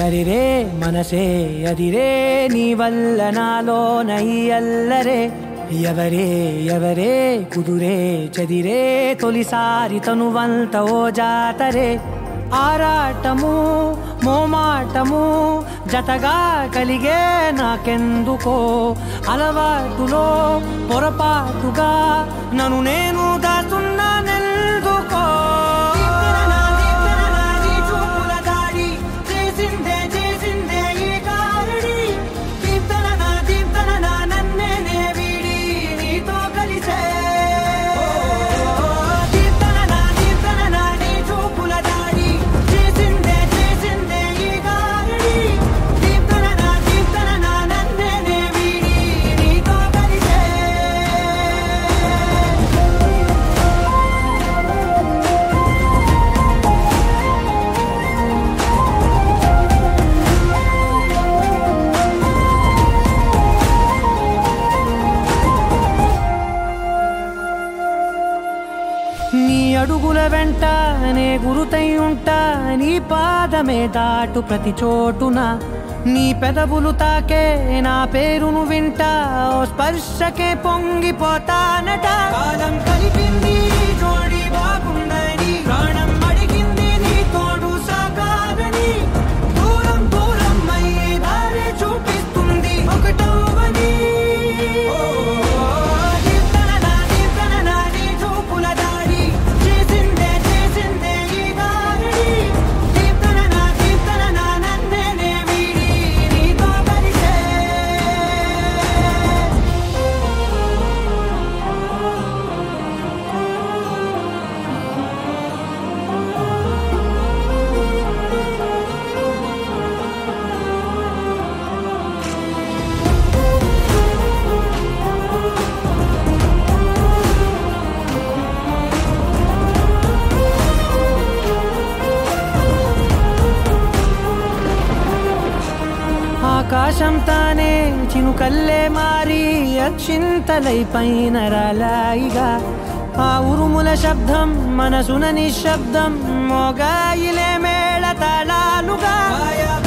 అరిరే మనసే అదిరే నీ వల్ల నాలో నయ్యల్లరే ఎవరే ఎవరే కుదురే చదిరే తొలిసారి తనువంత ఓ జాతరే ఆరాటము మోమాటము జతగా కలిగే నాకెందుకో అలవాటులో పొరపాటుగా నన్ను నేను దాచున్నానెందుకో చేసిందే చేసిందే ఈ కారణి దీప్తన నా దీప్తన నా నన్నే నే వీడి నీతో కలిసే దీప్తన నా దీప్తన నా నీ చూపుల దాడి చేసిందే చేసిందే ఈ కారణి దీప్తన నా దీప్తన నా నన్నే నే వీడి నీతో కలిసే నీ అడుగుల వెంట నే గురుతై ఉంటా నీ పాదమే దాటు ప్రతి చోటున నీ పెదవులు తాకే నా పేరును వింటా ఓ స్పర్శకే పొంగిపోతానట కాలం కలిపింది జోడి బాగుందని ప్రాణం అడిగింది నీ తోడు సాగాలని దూరం దూరం అయ్యే దారి చూపిస్తుంది ఒకటవని దీప్తననా దీప్తననా నీ చూపుల దాడి చేసిందే చేసిందే ఈ దారిని దీప్తననా దీప్తననా నన్నే నే వీడి నీతో కలిసే ఆకాశం తానే చినుకల్లే మారి అక్షింతలై పైన రాలాయిగా ఆ ఉరుముల శబ్దం మనసున నిశ్శబ్దం మోగాయిలే మేళ తాళాలుగా